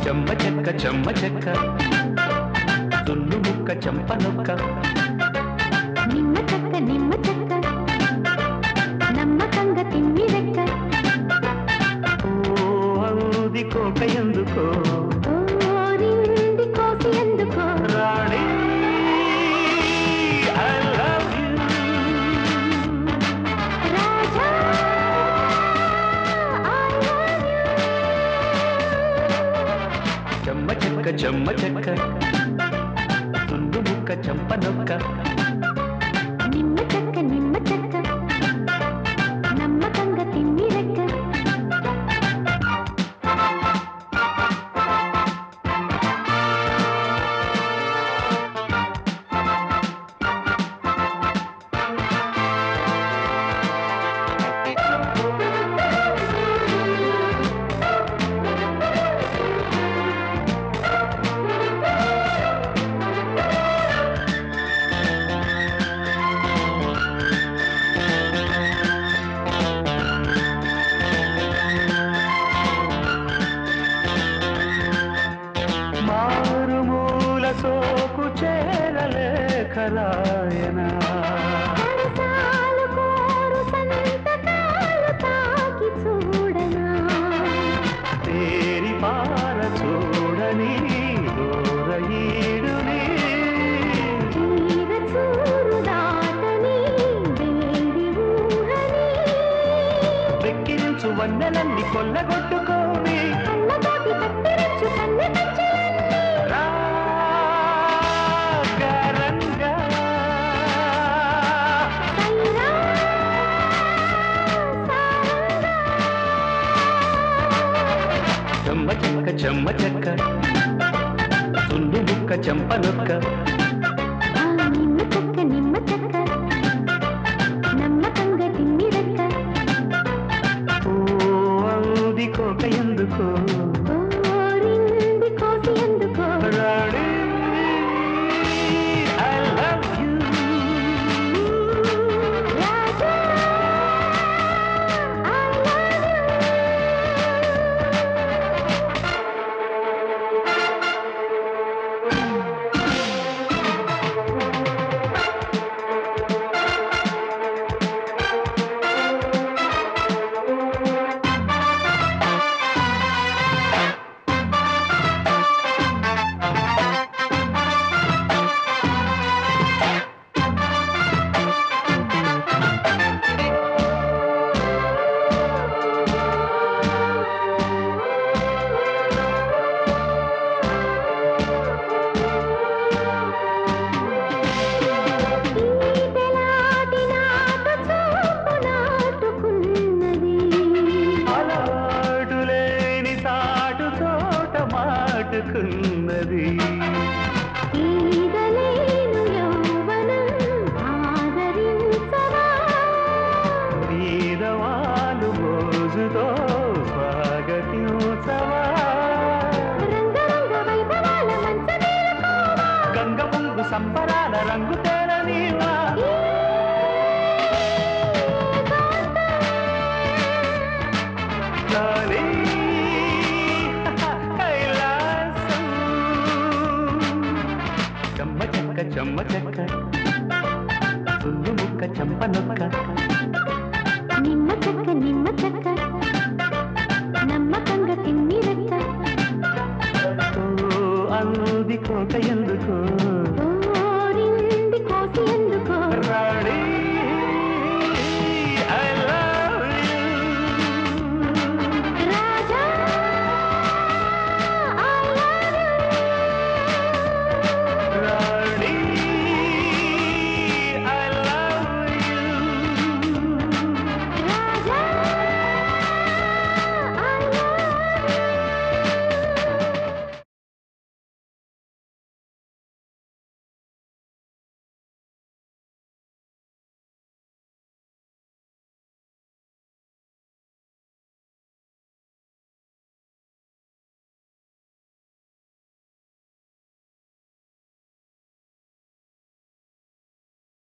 చెమ్మ చెక్క చెమ్మ చెక్క తుల్లు ముక్క చెంప నొక్క నిమ్మ చెక్క నిమ్మ చెక్క నమ్మకంగా తిమ్మి రెక్క ఓ అవుది కోక ఎందుకో ఓరింది కోసి ఎందుకో రాణి I love you. Raja I love you. చెమ్మ చెక్క చెమ్మ చెక్క తుల్లు ముక్క చెంప నొక్క నిమ్మ చెక్క నిమ్మ చెక్క నమ్మకంగా తిమ్మి రెక్క మారుమూల సోకు చేరలేఖరాయనా సరసాలు కోరు సంతకాలు తాకి చూడనా తేరి పార చూడని దూరయీడుని తీర చూరు దాటని వేడి ఊహని వెక్కిరించు వన్నెలన్నీ కొల్లగొట్టుకోని కళ్ళతోటి కత్తిరించు కన్నె కచ్చలన్నీ రాగరంగా సైరా సారంగా చెమ్మ చెక్క చెమ్మ చెక్క తుల్లు ముక్క చెంప నొక్క ఆ నిమ్మ చెక్క నిమ్మ చెక్క నమ్మకంగా తిమ్మి రెక్క ఓ అవుది కోక ఎందుకో ఓరింది కోసి ఎందుకో రాణి I love you. Raja I love you. ఈటెలాటి నాటు చూపు నాటుకున్నది అలవాటు లేని తాటు తోట మాటుకున్నది ఈదలేను యౌవనం ఆదరించవా వీరవాలు మోజుతో స్వాగతించవా రంగరంగ వైభవాల మంచమేలుకోవా గంగ పొంగు సంబరాల రంగు తేలనీవా లాలీ, కైలాసం. చెమ్మ చెక్క చెమ్మ చెక్క తుల్లు ముక్క చెంప నొక్క నిమ్మ చెక్క నిమ్మ చెక్క నమ్మకంగా తిమ్మి రెక్క ఓ, అంది కోక ఎందుకో